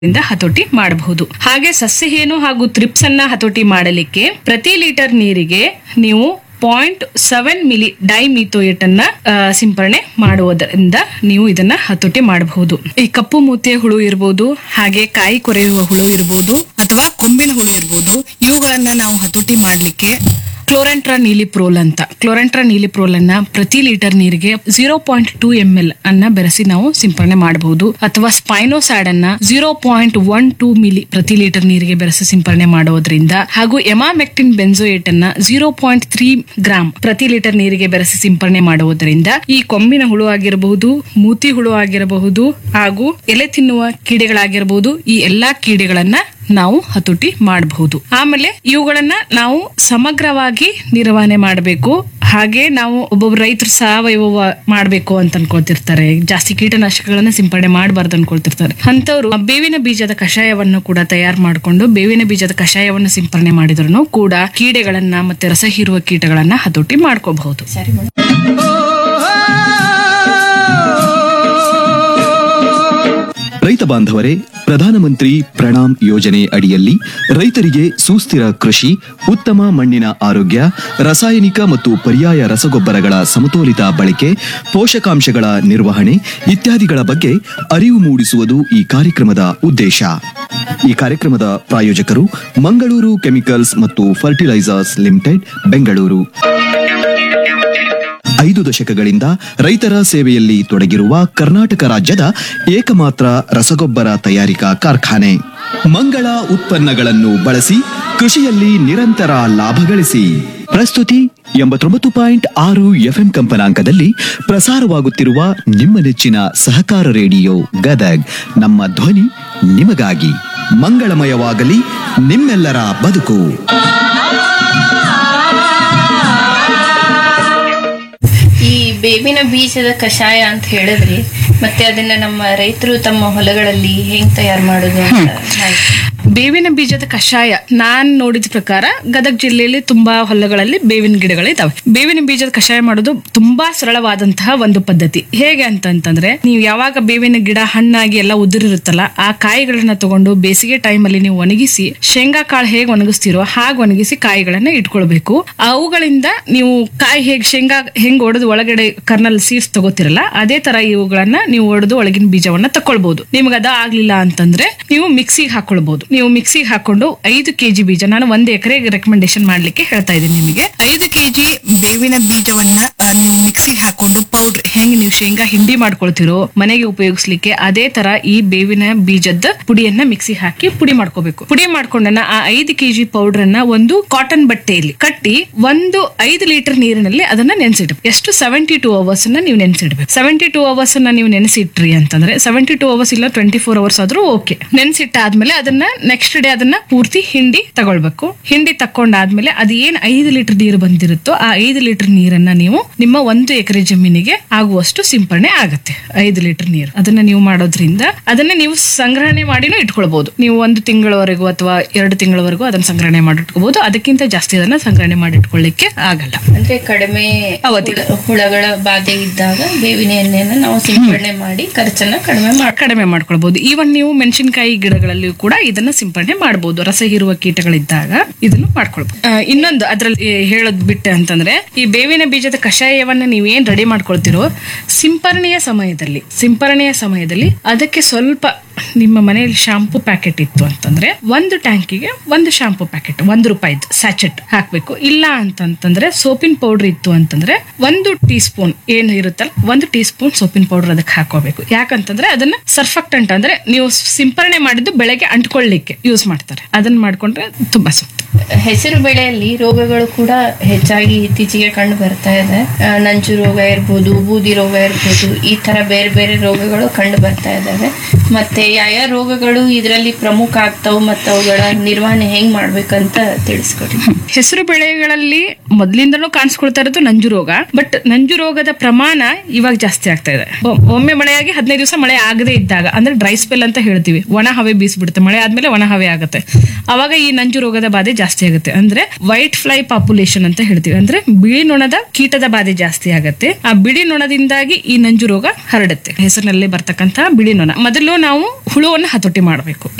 ಇಂದ ಹತೋಟಿ ಮಾಡಬಹುದು ಹಾಗೆ ಸಸ್ಯಹೇನು ಹಾಗೂ ತ್ರಿಪ್ಸ್ ಅನ್ನ ಹತೋಟಿ ಮಾಡಲಿಕ್ಕೆ ಪ್ರತಿ ಲೀಟರ್ ನೀರಿಗೆ ನೀವು ಪಾಯಿಂಟ್ ಸೆವೆನ್ ಮಿಲಿ ಡೈಮಿಥೋಯೇಟ್ ಅನ್ನ ಆ, ಸಿಂಪರಣೆ ಮಾಡುವುದರಿಂದ ನೀವು ಇದನ್ನ ಹತೋಟಿ ಮಾಡಬಹುದು ಈ ಕಪ್ಪು ಮೂತಿಯ ಹುಳು ಇರಬಹುದು ಹಾಗೆ ಕಾಯಿ ಕೊರೆಯುವ ಹುಳು ಇರಬಹುದು ಅಥವಾ ಕೊಂಬಿನ ಹುಳು ಇರಬಹುದು ಇವುಗಳನ್ನ ನಾವು ಹತೋಟಿ ಮಾಡಲಿಕ್ಕೆ ಕ್ಲೋರೆಂಟ್ರಾ ನೀಲಿಪ್ರೋಲ್ ಅಂತ ಕ್ಲೋರೆಂಟ್ರಾ ನೀಲಿಪ್ರೋಲ್ ಅನ್ನ ಪ್ರತಿ ಲೀಟರ್ ನೀರಿಗೆ zero point two M L ಅನ್ನ ಬೆರೆಸಿ ನಾವು ಸಿಂಪರಣೆ ಮಾಡಬಹುದು ಅಥವಾ ಸ್ಪೈನೋಸ್ಯಾಡ್ ಅನ್ನ zero point one two milli ಪ್ರತಿ ಲೀಟರ್ ನೀರಿಗೆ ಬೆರೆಸಿ ಸಿಂಪರಣೆ ಮಾಡೋದ್ರಿಂದ ಹಾಗೂ ಎಮಾಮೆಕ್ಟಿನ್ ಬೆಂಜೋಯೇಟ್ ಅನ್ನ ಜೀರೋ ಪಾಯಿಂಟ್ ತ್ರೀ ಗ್ರಾಮ್ ಪ್ರತಿ ಲೀಟರ್ ನೀರಿಗೆ ಬೆರೆಸಿ ಸಿಂಪರಣೆ ಮಾಡುವುದರಿಂದ ಈ ಕೊಂಬಿನ ಹುಳು ಆಗಿರಬಹುದು ಮೂತಿ ಹುಳು ಆಗಿರಬಹುದು ಹಾಗೂ ಎಲೆ ತಿನ್ನುವ ಕೀಡೆಗಳಾಗಿರಬಹುದು ಈ ಎಲ್ಲಾ ಕೀಡೆಗಳನ್ನ ನಾವು ಹತೋಟಿ ಮಾಡಬಹುದು ಆಮೇಲೆ ಇವುಗಳನ್ನ ನಾವು ಸಮಗ್ರವಾಗಿ ನಿರ್ವಹಣೆ ಮಾಡಬೇಕು ಹಾಗೆ ನಾವು ಒಬ್ಬೊಬ್ಬ ರೈತರು ಸಾವಯವ ಮಾಡಬೇಕು ಅಂತ ಅನ್ಕೊಳ್ತಿರ್ತಾರೆ ಜಾಸ್ತಿ ಕೀಟನಾಶಕಗಳನ್ನ ಸಿಂಪಡಣೆ ಮಾಡಬಾರ್ದು ಅನ್ಕೊಳ್ತಿರ್ತಾರೆ ಅಂತವ್ರು ಬೇವಿನ ಬೀಜದ ಕಷಾಯವನ್ನು ಕೂಡ ತಯಾರು ಮಾಡಿಕೊಂಡು ಬೇವಿನ ಬೀಜದ ಕಷಾಯವನ್ನು ಸಿಂಪರಣೆ ಮಾಡಿದ್ರು ಕೂಡ ಕೀಡೆಗಳನ್ನ ಮತ್ತೆ ರಸ ಹೀರುವ ಕೀಟಗಳನ್ನ ಹತೋಟಿ ಮಾಡ್ಕೋಬಹುದು ಸರಿ ಮೇಡಮ್ ರೈತ ಬಾಂಧವರೇ ಪ್ರಧಾನಮಂತ್ರಿ ಪ್ರಣಾಮ್ ಯೋಜನೆ ಅಡಿಯಲ್ಲಿ ರೈತರಿಗೆ ಸುಸ್ಥಿರ ಕೃಷಿ ಉತ್ತಮ ಮಣ್ಣಿನ ಆರೋಗ್ಯ ರಾಸಾಯನಿಕ ಮತ್ತು ಪರ್ಯಾಯ ರಸಗೊಬ್ಬರಗಳ ಸಮತೋಲಿತ ಬಳಕೆ ಪೋಷಕಾಂಶಗಳ ನಿರ್ವಹಣೆ ಇತ್ಯಾದಿಗಳ ಬಗ್ಗೆ ಅರಿವು ಮೂಡಿಸುವುದು ಈ ಕಾರ್ಯಕ್ರಮದ ಉದ್ದೇಶ ಈ ಕಾರ್ಯಕ್ರಮದ ಪ್ರಾಯೋಜಕರು ಮಂಗಳೂರು ಕೆಮಿಕಲ್ಸ್ ಮತ್ತು ಫರ್ಟಿಲೈಸರ್ಸ್ ಲಿಮಿಟೆಡ್ ಬೆಂಗಳೂರು ಐದು ದಶಕಗಳಿಂದ ರೈತರ ಸೇವೆಯಲ್ಲಿ ತೊಡಗಿರುವ ಕರ್ನಾಟಕ ರಾಜ್ಯದ ಏಕಮಾತ್ರ ರಸಗೊಬ್ಬರ ತಯಾರಿಕಾ ಕಾರ್ಖಾನೆ ಮಂಗಳ ಉತ್ಪನ್ನಗಳನ್ನು ಬಳಸಿ ಕೃಷಿಯಲ್ಲಿ ನಿರಂತರ ಲಾಭ ಗಳಿಸಿ ಪ್ರಸ್ತುತಿ ಎಂಬತ್ತೊಂಬತ್ತು ಪಾಯಿಂಟ್ ಆರು ಎಫ್ಎಂ ಕಂಪನಾಂಕದಲ್ಲಿ ಪ್ರಸಾರವಾಗುತ್ತಿರುವ ನಿಮ್ಮ ನೆಚ್ಚಿನ ಸಹಕಾರ ರೇಡಿಯೋ ಗದಗ್ ನಮ್ಮ ಧ್ವನಿ ನಿಮಗಾಗಿ ಮಂಗಳಮಯವಾಗಲಿ ನಿಮ್ಮೆಲ್ಲರ ಬದುಕು ಈ ಬೇವಿನ ಬೀಜದ ಕಷಾಯ ಅಂತ ಹೇಳಿದ್ರಿ ಮತ್ತೆ ಅದನ್ನ ನಮ್ಮ ರೈತರು ತಮ್ಮ ಹೊಲಗಳಲ್ಲಿ ಹೆಂಗ್ ತಯಾರು ಮಾಡೋದು ಅಂತ ಮಾಹಿತಿ. ಬೇವಿನ ಬೀಜದ ಕಷಾಯ ನಾನ್ ನೋಡಿದ ಪ್ರಕಾರ ಗದಗ ಜಿಲ್ಲೆಯಲ್ಲಿ ತುಂಬಾ ಹೊಲಗಳಲ್ಲಿ ಬೇವಿನ ಗಿಡಗಳಿದಾವೆ ಬೇವಿನ ಬೀಜದ ಕಷಾಯ ಮಾಡೋದು ತುಂಬಾ ಸರಳವಾದಂತಹ ಒಂದು ಪದ್ಧತಿ ಹೇಗೆ ಅಂತಂತಂದ್ರೆ ನೀವು ಯಾವಾಗ ಬೇವಿನ ಗಿಡ ಹಣ್ಣಾಗಿ ಎಲ್ಲ ಉದುರಿರುತ್ತಲ್ಲ ಆ ಕಾಯಿಗಳನ್ನ ತಗೊಂಡು ಬೇಸಿಗೆ ಟೈಮ್ ಅಲ್ಲಿ ನೀವು ಒಣಗಿಸಿ ಶೇಂಗಾ ಕಾಳು ಹೇಗೆ ಒಣಗಿಸ್ತೀರೋ ಹಾಗೆ ಒಣಗಿಸಿ ಕಾಯಿಗಳನ್ನ ಇಟ್ಕೊಳ್ಬೇಕು ಅವುಗಳಿಂದ ನೀವು ಕಾಯಿ ಹೇಗೆ ಶೇಂಗಾ ಹೆಂಗ್ ಒಡೆದು ಒಳಗಡೆ ಕರ್ನಲ್ ಸೀಡ್ಸ್ ತಗೋತಿರಲ್ಲ ಅದೇ ತರ ಇವುಗಳನ್ನ ನೀವು ಒಡೆದು ಒಳಗಿನ ಬೀಜವನ್ನ ತಕೊಳ್ಬಹುದು ನಿಮ್ಗೆ ಅದ ಆಗ್ಲಿಲ್ಲ ಅಂತಂದ್ರೆ ನೀವು ಮಿಕ್ಸಿಗೆ ಹಾಕೊಳ್ಬಹುದು ನೀವು ಮಿಕ್ಸಿಗೆ ಹಾಕೊಂಡು ಐದು ಕೆಜಿ ಬೀಜ ನಾನು ಒಂದ್ ಎಕರೆ ರೆಕಮೆಂಡೇಶನ್ ಮಾಡ್ಲಿಕ್ಕೆ ಹೇಳ್ತಾ ಇದ್ದೀನಿ ನಿಮಗೆ ಐದು ಕೆಜಿ ಬೇವಿನ ಬೀಜವನ್ನ ಆ, ನೀವು ಮಿಕ್ಸಿಗೆ ಹಾಕೊಂಡು ಪೌಡ್ರ್ ಹೆಂಗ್ ನೀವು ಶೇಂಗಾ ಹಿಂಡಿ ಮಾಡ್ಕೊಳ್ತಿರೋ ಮನೆಗೆ ಉಪಯೋಗಿಸ್ಲಿಕ್ಕೆ ಅದೇ ತರ ಈ ಬೇವಿನ ಬೀಜದ ಪುಡಿಯನ್ನ ಮಿಕ್ಸಿ ಹಾಕಿ ಪುಡಿ ಮಾಡ್ಕೋಬೇಕು ಪುಡಿ ಮಾಡ್ಕೊಂಡನ್ನ ಆ ಐದು ಕೆಜಿ ಪೌಡರ್ ಅನ್ನ ಒಂದು ಕಾಟನ್ ಬಟ್ಟೆಯಲ್ಲಿ ಕಟ್ಟಿ ಒಂದು ಐದು ಲೀಟರ್ ನೀರಿನಲ್ಲಿ ಅದನ್ನ ನೆನೆಸಿಡ್ಬೇಕು ಎಷ್ಟು ಸೆವೆಂಟಿ ಟೂ ಅವರ್ಸ್ ನ ನೀವು ನೆನೆಸಿಡ್ಬೇಕು ಸೆವೆಂಟಿ ಟೂ ಅವರ್ಸ್ ನ ನೀವು ನೆನೆಸಿಟ್ರಿ ಅಂತಂದ್ರೆ ಸೆವೆಂಟಿ ಟೂ ಅವರ್ಸ್ ಇಲ್ಲ ಟ್ವೆಂಟಿ ಫೋರ್ ಅವರ್ಸ್ ಆದ್ರೂ ಓಕೆ ನೆನೆಸಿಟ್ಟಾದ್ಮೇಲೆ ಅದನ್ನ ನೆಕ್ಸ್ಟ್ ಡೇ ಅದನ್ನ ಪೂರ್ತಿ ಹಿಂಡಿ ತಗೊಳ್ಬೇಕು ಹಿಂಡಿ ತಕೊಂಡಾದ್ಮೇಲೆ ಅದು ಏನ್ ಐದು ಲೀಟರ್ ನೀರು ಬಂದಿರುತ್ತೋ ಆ ಐದು ಲೀಟರ್ ನೀರನ್ನ ನೀವು ನಿಮ್ಮ ಒಂದು ಎಕರೆ ಜಮೀನಿಗೆ ಆಗುವಷ್ಟು ಸಿಂಪರಣೆ ಆಗತ್ತೆ ಐದು ಲೀಟರ್ ನೀರು ಅದನ್ನ ನೀವು ಮಾಡೋದ್ರಿಂದ ಅದನ್ನ ನೀವು ಸಂಗ್ರಹಣೆ ಮಾಡಿನೂ ಇಟ್ಕೊಳ್ಬಹುದು ನೀವು ಒಂದು ತಿಂಗಳವರೆಗೂ ಅಥವಾ ಎರಡು ತಿಂಗಳವರೆಗೂ ಅದನ್ನ ಸಂಗ್ರಹಣೆ ಮಾಡಿ ಇಟ್ಕೋಬಹುದು ಅದಕ್ಕಿಂತ ಜಾಸ್ತಿ ಅದನ್ನ ಸಂಗ್ರಹಣೆ ಮಾಡಿ ಇಟ್ಕೊಳ್ಳಿಕ್ಕೆ ಆಗಲ್ಲ ಅಂದ್ರೆ ಕಡಿಮೆ ಅವಧಿ. ಹುಳ- ಹುಳಗಳ ಬಾಧೆ ಇದ್ದಾಗ ಬೇವಿನ ಎಣ್ಣೆನ ನಾವು ಸಿಂಪಡಣೆ ಮಾಡಿ ಖರ್ಚನ್ನ ಕಡಿಮೆ ಮಾಡ ಕಡಿಮೆ ಮಾಡ್ಕೊಳ್ಬಹುದು ಈವನ್ ನೀವು ಮೆಣಸಿನಕಾಯಿ ಗಿಡಗಳಲ್ಲಿಯೂ ಕೂಡ ಇದನ್ನ ಸಿಂಪರಣೆ ಮಾಡಬಹುದು ರಸ ಹೀರುವ ಕೀಟಗಳಿದ್ದಾಗ ಇದನ್ನು ಮಾಡ್ಕೊಳ್ಬಹುದು ಆ, ಇನ್ನೊಂದು ಅದ್ರಲ್ಲಿ ಹೇಳೋದ್ ಬಿಟ್ಟೆ ಅಂತಂದ್ರೆ ಈ ಬೇವಿನ ಬೀಜದ ಕಷಾಯವನ್ನ ನೀವೇನ್ ರೆಡಿ ಮಾಡ್ಕೊಳ್ತಿರೋ ಸಿಂಪರಣೆಯ ಸಮಯದಲ್ಲಿ ಸಿಂಪರಣೆಯ ಸಮಯದಲ್ಲಿ ಅದಕ್ಕೆ ಸ್ವಲ್ಪ ನಿಮ್ಮ ಮನೆಯಲ್ಲಿ ಶಾಂಪೂ ಪ್ಯಾಕೆಟ್ ಇತ್ತು ಅಂತಂದ್ರೆ ಒಂದು ಟ್ಯಾಂಕಿಗೆ ಒಂದು ಶಾಂಪೂ ಪ್ಯಾಕೆಟ್ ಒಂದು ರೂಪಾಯಿದು ಸ್ಯಾಚೆಟ್ ಹಾಕ್ಬೇಕು ಇಲ್ಲ ಅಂತಂತಂದ್ರೆ ಸೋಪಿನ ಪೌಡರ್ ಇತ್ತು ಅಂತಂದ್ರೆ ಒಂದು ಟೀ ಸ್ಪೂನ್ ಏನು ಇರುತ್ತಲ್ಲ ಒಂದು ಟೀ ಸ್ಪೂನ್ ಸೋಪಿನ ಪೌಡರ್ ಅದಕ್ಕೆ ಹಾಕೋಬೇಕು ಯಾಕಂತಂದ್ರೆ ಅದನ್ನ ಸರ್ಫಕ್ಟೆಂಟ್ ಅಂದ್ರೆ ನೀವು ಸಿಂಪರಣೆ ಮಾಡಿದ್ದು ಬೆಳಗ್ಗೆ ಅಂಟ್ಕೊಳ್ಳಿಕ್ಕೆ ಯೂಸ್ ಮಾಡ್ತಾರೆ ಅದನ್ನ ಮಾಡ್ಕೊಂಡ್ರೆ ತುಂಬಾ ಸೂಕ್ತ ಹೆಸರು ಬೆಳೆಯಲ್ಲಿ ರೋಗಗಳು ಕೂಡ ಹೆಚ್ಚಾಗಿ ಇತ್ತೀಚೆಗೆ ಕಂಡು ಬರ್ತಾ ಇದೆ ಆ, ನಂಜು ರೋಗ ಇರ್ಬೋದು ಬೂದಿ ರೋಗ ಇರ್ಬೋದು ಈ ತರ ಬೇರೆ ಬೇರೆ ರೋಗಗಳು ಕಂಡು ಬರ್ತಾ ಇದ್ದಾವೆ ಮತ್ತೆ ಯಾವ ರೋಗಗಳು ಇದರಲ್ಲಿ ಪ್ರಮುಖ ಆಗ್ತಾವು ಮತ್ತು ಅವುಗಳ ನಿರ್ವಹಣೆ ಹೆಂಗ್ ಮಾಡ್ಬೇಕಂತ ತಿಳಿಸ್ಕೊಡಿ ಹೆಸರು ಬೆಳೆಗಳಲ್ಲಿ ಮೊದ್ಲಿಂದನೂ ಕಾಣಿಸ್ಕೊಳ್ತಾ ಇರೋದು ನಂಜು ರೋಗ ಬಟ್ ನಂಜು ರೋಗದ ಪ್ರಮಾಣ ಇವಾಗ ಜಾಸ್ತಿ ಆಗ್ತಾ ಇದೆ ಒ- ಒಮ್ಮೆ ಮಳೆಯಾಗಿ ಹದಿನೈದು ದಿವಸ ಮಳೆ ಆಗದೇ ಇದ್ದಾಗ ಅಂದ್ರೆ ಡ್ರೈ ಸ್ಪೆಲ್ ಅಂತ ಹೇಳ್ತೀವಿ ಒಣ ಹವೆ ಬೀಸ್ಬಿಡುತ್ತೆ ಮಳೆ ಆದ್ಮೇಲೆ ಒಣ ಹವೆ ಆಗುತ್ತೆ ಅವಾಗ ಈ ನಂಜು ರೋಗದ ಬಾಧೆ ಜಾಸ್ತಿ ಆಗುತ್ತೆ ಅಂದ್ರೆ ವೈಟ್ ಫ್ಲೈ ಪಾಪ್ಯುಲೇಷನ್ ಅಂತ ಹೇಳ್ತೀವಿ ಅಂದ್ರೆ ಬಿಳಿ ನೊಣದ ಕೀಟದ ಬಾಧೆ ಜಾಸ್ತಿ ಆಗುತ್ತೆ ಆ ಬಿಳಿ ನೊಣದಿಂದಾಗಿ ಈ ನಂಜು ರೋಗ ಹರಡುತ್ತೆ ಹೆಸರಿನಲ್ಲಿ ಬರ್ತಕ್ಕಂತಹ ಬಿಳಿ ನೊಣ ಮೊದಲು ನಾವು ಹುಳುವನ್ನು ಹತೋಟಿ ಮಾಡಬೇಕು